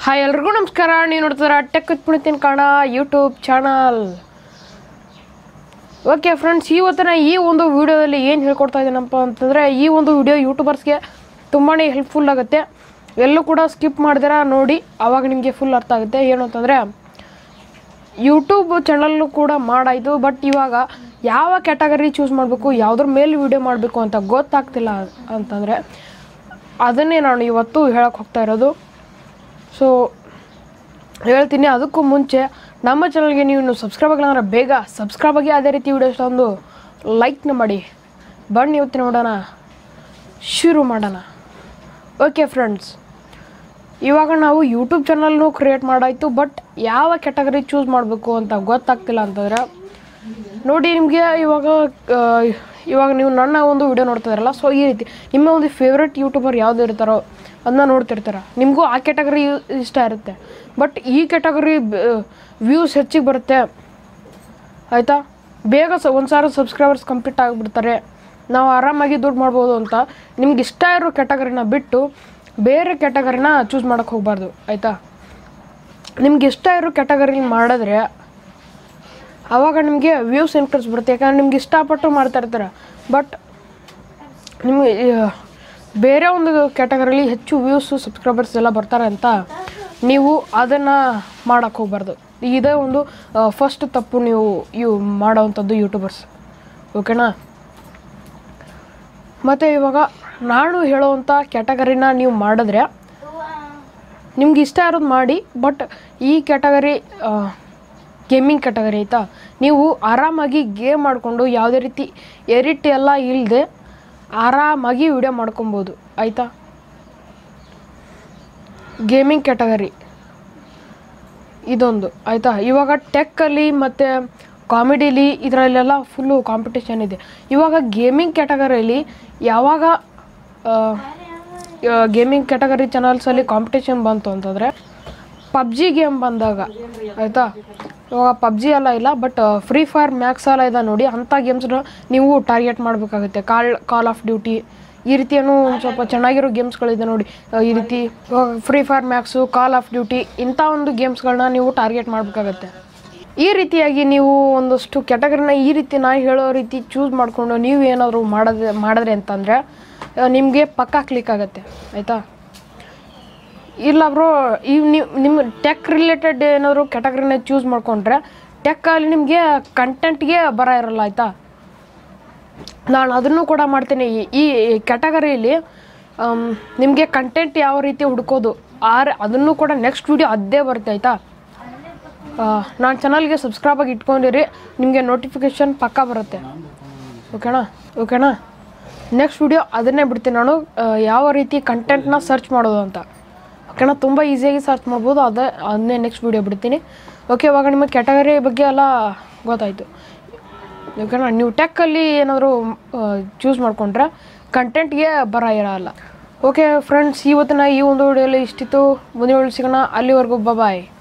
hi ಎಲ್ರಿಗೂ ನಮಸ್ಕಾರ ನೀವು ನೋಡ್ತಿದ್ದೀರಾ ಟೆಕ್ ಪುಣಿತೀನಿ ಕಾಣ ಯೂಟ್ಯೂಬ್ ಚಾನಲ್ ಓಕೆ ಫ್ರೆಂಡ್ಸ್ ಇವತ್ತಿನ ಈ ಒಂದು ವಿಡಿಯೋದಲ್ಲಿ ಏನು ಹೇಳ್ಕೊಡ್ತಾ ಇದ್ದೀನಪ್ಪ ಅಂತಂದರೆ ಈ ಒಂದು ವಿಡಿಯೋ ಯೂಟ್ಯೂಬರ್ಸ್ಗೆ ತುಂಬಾ ಹೆಲ್ಪ್ಫುಲ್ ಆಗುತ್ತೆ ಎಲ್ಲೂ ಕೂಡ ಸ್ಕಿಪ್ ಮಾಡಿದಿರ ನೋಡಿ ಆವಾಗ ನಿಮಗೆ ಫುಲ್ ಅರ್ಥ ಆಗುತ್ತೆ ಏನು ಅಂತಂದರೆ ಯೂಟ್ಯೂಬ್ ಚಾನಲ್ಲು ಕೂಡ ಮಾಡಾಯಿತು ಬಟ್ ಇವಾಗ ಯಾವ ಕ್ಯಾಟಗರಿ ಚೂಸ್ ಮಾಡಬೇಕು ಯಾವುದ್ರ ಮೇಲೆ ವಿಡಿಯೋ ಮಾಡಬೇಕು ಅಂತ ಗೊತ್ತಾಗ್ತಿಲ್ಲ ಅಂತಂದರೆ ಅದನ್ನೇ ನಾನು ಇವತ್ತು ಹೇಳಕ್ಕೆ ಹೋಗ್ತಾ ಇರೋದು ಸೊ ಹೇಳ್ತೀನಿ ಅದಕ್ಕೂ ಮುಂಚೆ ನಮ್ಮ ಚಾನಲ್ಗೆ ನೀವು ಇನ್ನೂ ಸಬ್ಸ್ಕ್ರೈಬ್ ಆಗಿಲ್ಲ ಅಂದರೆ ಬೇಗ ಸಬ್ಸ್ಕ್ರೈಬ್ ಆಗಿ ಅದೇ ರೀತಿ ವಿಡಿಯೋಸ್ ಒಂದು ಲೈಕ್ನ ಮಾಡಿ ಬನ್ನಿ ಇವತ್ತು ನೋಡೋಣ ಶುರು ಮಾಡೋಣ ಓಕೆ ಫ್ರೆಂಡ್ಸ್ ಇವಾಗ ನಾವು ಯೂಟ್ಯೂಬ್ ಚಾನಲ್ನು ಕ್ರಿಯೇಟ್ ಮಾಡಾಯಿತು ಬಟ್ ಯಾವ ಕ್ಯಾಟಗರಿ ಚೂಸ್ ಮಾಡಬೇಕು ಅಂತ ಗೊತ್ತಾಗ್ತಿಲ್ಲ ಅಂತಂದರೆ ನೋಡಿ ನಿಮಗೆ ಇವಾಗ ಆ, ಇವಾಗ ನೀವು ನನ್ನ ಒಂದು ವಿಡಿಯೋ ನೋಡ್ತಾ ಇರಲ್ಲ ಸೊ ಈ ರೀತಿ ನಿಮ್ಮ ಒಂದು ಫೇವ್ರೆಟ್ ಯೂಟ್ಯೂಬರ್ ಯಾವ್ದು ಇರ್ತಾರೋ ಅದನ್ನ ನೋಡ್ತಿರ್ತಾರ ನಿಮಗೂ ಆ ಕ್ಯಾಟಗರಿ ಇಷ್ಟ ಇರುತ್ತೆ ಬಟ್ ಈ ಕ್ಯಾಟಗರಿ ವ್ಯೂಸ್ ಹೆಚ್ಚಿಗೆ ಬರುತ್ತೆ ಆಯಿತಾ ಬೇಗ ಸ ಒಂದು ಸಾವಿರ ಸಬ್ಸ್ಕ್ರೈಬರ್ಸ್ ಕಂಪ್ಲೀಟ್ ಆಗಿಬಿಡ್ತಾರೆ ನಾವು ಆರಾಮಾಗಿ ದುಡ್ಡು ಮಾಡ್ಬೋದು ಅಂತ ನಿಮ್ಗೆ ಇಷ್ಟ ಇರೋ ಕ್ಯಾಟಗರಿನ ಬಿಟ್ಟು ಬೇರೆ ಕ್ಯಾಟಗರಿನ ಚೂಸ್ ಮಾಡೋಕ್ಕೆ ಹೋಗಬಾರ್ದು ಆಯಿತಾ ನಿಮ್ಗೆ ಇಷ್ಟ ಇರೋ ಕ್ಯಾಟಗರಿ ಮಾಡಿದ್ರೆ ಆವಾಗ ನಿಮಗೆ ವ್ಯೂಸ್ ಇನ್ಕ್ರೀಸ್ ಬರುತ್ತೆ ಯಾಕಂದ್ರೆ ನಿಮ್ಗೆ ಇಷ್ಟಪಟ್ಟು ಮಾಡ್ತಾ ಇರ್ತಾರೆ ಬಟ್ ನಿಮಗೆ ಆ, ಬೇರೆ ಒಂದು ಕ್ಯಾಟಗರಿಲಿ ಹೆಚ್ಚು ವ್ಯೂಸು ಸಬ್ಸ್ಕ್ರೈಬರ್ಸ್ ಎಲ್ಲ ಬರ್ತಾರೆ ಅಂತ ನೀವು ಅದನ್ನು ಮಾಡೋಕ್ಕೆ ಹೋಗ್ಬಾರ್ದು ಇದೇ ಒಂದು ಫಸ್ಟ್ ತಪ್ಪು ನೀವು ಇವು ಮಾಡೋವಂಥದ್ದು ಯೂಟ್ಯೂಬರ್ಸ್ ಓಕೆನಾ ಮತ್ತು ಇವಾಗ ನಾನು ಹೇಳೋವಂಥ ಕ್ಯಾಟಗರಿನ ನೀವು ಮಾಡಿದ್ರೆ ನಿಮ್ಗೆ ಇಷ್ಟ ಇರೋದು ಮಾಡಿ ಬಟ್ ಈ ಕ್ಯಾಟಗರಿ ಗೇಮಿಂಗ್ ಕ್ಯಾಟಗರಿ ಆಯಿತಾ ನೀವು ಆರಾಮಾಗಿ ಗೇಮ್ ಮಾಡಿಕೊಂಡು ಯಾವುದೇ ರೀತಿ ಎರಿಟ್ ಎಲ್ಲ ಇಲ್ಲದೆ ಆರಾಮಾಗಿ ವಿಡಿಯೋ ಮಾಡ್ಕೊಬೋದು ಆಯಿತಾ ಗೇಮಿಂಗ್ ಕ್ಯಾಟಗರಿ ಇದೊಂದು ಆಯಿತಾ ಇವಾಗ ಟೆಕ್ಕಲ್ಲಿ ಮತ್ತು ಕಾಮಿಡಿಲಿ ಇದರಲ್ಲೆಲ್ಲ ಫುಲ್ಲು ಕಾಂಪಿಟೇಷನ್ ಇದೆ ಇವಾಗ ಗೇಮಿಂಗ್ ಕ್ಯಾಟಗರಿಯಲ್ಲಿ ಯಾವಾಗ ಗೇಮಿಂಗ್ ಕ್ಯಾಟಗರಿ ಚಾನಲ್ಸಲ್ಲಿ ಕಾಂಪಿಟೇಷನ್ ಬಂತು ಅಂತಂದರೆ ಪಬ್ಜಿ ಗೇಮ್ ಬಂದಾಗ ಆಯಿತಾ ಇವಾಗ ಪಬ್ಜಿ ಎಲ್ಲ ಇಲ್ಲ ಬಟ್ ಫ್ರೀ ಫೈರ್ ಮ್ಯಾಕ್ಸ್ ಎಲ್ಲ ಇದೆ ನೋಡಿ ಅಂಥ ಗೇಮ್ಸ್ನ ನೀವು ಟಾರ್ಗೆಟ್ ಮಾಡಬೇಕಾಗುತ್ತೆ ಕಾಲ್ ಕಾಲ್ ಆಫ್ ಡ್ಯೂಟಿ ಈ ರೀತಿಯೂ ಒಂದು ಸ್ವಲ್ಪ ಚೆನ್ನಾಗಿರೋ ಗೇಮ್ಸ್ಗಳಿದೆ ನೋಡಿ ಆ, ಈ ರೀತಿ ಇವಾಗ free fire max call of duty ಇಂಥ ಒಂದು ಗೇಮ್ಸ್ಗಳನ್ನ ನೀವು ಟಾರ್ಗೆಟ್ ಮಾಡಬೇಕಾಗತ್ತೆ ಈ ರೀತಿಯಾಗಿ ನೀವು ಒಂದಷ್ಟು ಕ್ಯಾಟಗರಿನ ಈ ರೀತಿ ನಾ ಹೇಳೋ ರೀತಿ ಚೂಸ್ ಮಾಡಿಕೊಂಡು ನೀವು ಏನಾದರೂ ಮಾಡೋದು ಮಾಡಿದ್ರಿ ಅಂತಂದರೆ ನಿಮಗೆ ಪಕ್ಕಾ ಕ್ಲಿಕ್ ಆಗುತ್ತೆ ಆಯಿತಾ ಇಲ್ಲ ಬ್ರೋ ಈಗ ನೀವು ನಿಮ್ಮ ಟೆಕ್ ರಿಲೇಟೆಡ್ ಏನಾದರೂ ಕ್ಯಾಟಗರಿನ ಚೂಸ್ ಮಾಡಿಕೊಂಡ್ರೆ ಟೆಕ್ಕಲ್ಲಿ ನಿಮಗೆ ಕಂಟೆಂಟ್ಗೆ ಬರ ಇರಲ್ಲ ಆಯಿತಾ ನಾನು ಅದನ್ನು ಕೂಡ ಮಾಡ್ತೀನಿ ಈ- ಈ ಕ್ಯಾಟಗರಿಯಲ್ಲಿ ನಿಮಗೆ ಕಂಟೆಂಟ್ ಯಾವ ರೀತಿ ಹುಡ್ಕೋದು ಆರ್ ಅದನ್ನು ಕೂಡ ನೆಕ್ಸ್ಟ್ ವಿಡಿಯೋ ಅದೇ ಬರುತ್ತೆ ಆಯಿತಾ ನಾನು ಚಾನಲ್ಗೆ ಸಬ್ಸ್ಕ್ರೈಬ್ ಆಗಿ ಇಟ್ಕೊಂಡಿರಿ ನಿಮಗೆ ನೋಟಿಫಿಕೇಷನ್ ಪಕ್ಕಾ ಬರುತ್ತೆ ಓಕೆನಾ ಓಕೆನಾ ನೆಕ್ಸ್ಟ್ ವಿಡಿಯೋ ಅದನ್ನೇ ಬಿಡ್ತೀನಿ ನಾನು ಆ, ಯಾವ ರೀತಿ ಕಂಟೆಂಟ್ನ ಸರ್ಚ್ ಮಾಡೋದು ಅಂತ ಓಕೆನಾ ತುಂಬ ಈಸಿಯಾಗಿ ಸರ್ಚ್ ಮಾಡ್ಬೋದು ಅದೇ ಅದನ್ನೇ ನೆಕ್ಸ್ಟ್ ವಿಡಿಯೋ ಬಿಡ್ತೀನಿ ಓಕೆ ಇವಾಗ ನಿಮಗೆ ಕ್ಯಾಟಗರಿ ಬಗ್ಗೆ ಎಲ್ಲ ಗೊತ್ತಾಯಿತು ಓಕೆನಾ ನೀವು ಟೆಕ್ಕಲ್ಲಿ ಏನಾದರೂ ಚೂಸ್ ಮಾಡಿಕೊಂಡ್ರೆ ಕಂಟೆಂಟ್ಗೆ ಬರ ಇರಲ್ಲ ಓಕೆ ಫ್ರೆಂಡ್ಸ್ ಇವತ್ತಿನ ಈ ಒಂದು ವಿಡಿಯೋಲಿ ಇಷ್ಟಿತ್ತು ಮುಂದಿನ ವಿಡಿಯೋ ಸಿಗೋಣ ಅಲ್ಲಿವರೆಗೂ ಬಾಯ್